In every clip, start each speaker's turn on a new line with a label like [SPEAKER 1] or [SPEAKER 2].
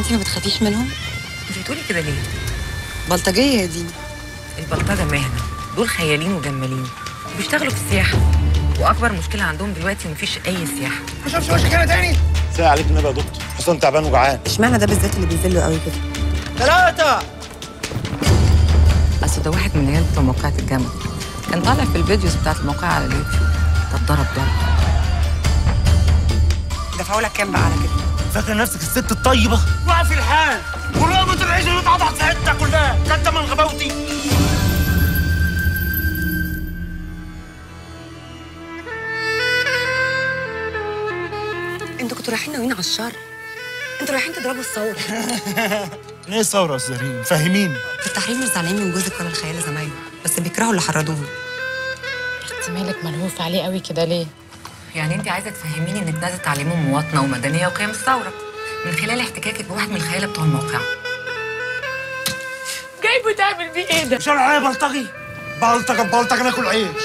[SPEAKER 1] انت ما بتخافيش منهم
[SPEAKER 2] انت بتقولي كده ليه؟
[SPEAKER 1] بلطجيه يا دينا
[SPEAKER 2] البلطجه مهنه دول خيالين وجمالين بيشتغلوا في السياحه واكبر مشكله عندهم دلوقتي مفيش اي سياحه
[SPEAKER 3] ما شافش وشك هنا تاني
[SPEAKER 4] ساعة عليك النبي يا دكتور حسام تعبان وجعان
[SPEAKER 1] اشمعنى ده بالذات اللي بيذله قوي كده
[SPEAKER 3] ثلاثة
[SPEAKER 2] اصل ده واحد من العيال بتوع موقعة الجامعة كان طالع في الفيديوز بتاعت الموقع على اليوتيوب ده اتضرب ضرب
[SPEAKER 1] دفعوا لك كام بقى على كده
[SPEAKER 4] فاكرة نفسك الست الطيبة
[SPEAKER 3] وقف الحال ورقبة العيش اللي اتقطعت في حتة كلها كان تمن غباوتي
[SPEAKER 1] انتوا كنتوا رايحين ناويين على الشر انتوا رايحين تضربوا الثوره
[SPEAKER 4] ايه الثورة يا استاذ ريم فهميني
[SPEAKER 1] في التحرير مش زعلانين من جوزك ولا الخيال زمايله بس بيكرهوا اللي حرضوهم
[SPEAKER 5] انت مالك ملهوف عليه قوي كده ليه؟
[SPEAKER 2] يعني انت عايزه تفهميني انك ده تعليم مواطنه ومدنيه وقيم الثوره من خلال احتكاكك بواحد من الخيالة بتوع الموقع
[SPEAKER 5] جايبه تعمل بيه ايه ده؟
[SPEAKER 3] شرع عليا بلطجي بلطجة بلطجة ناكل عيش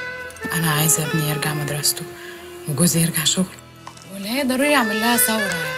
[SPEAKER 5] انا عايزه ابني يرجع مدرسته وجوزي يرجع شغل ولا هي ضروري اعمل لها ثوره يعني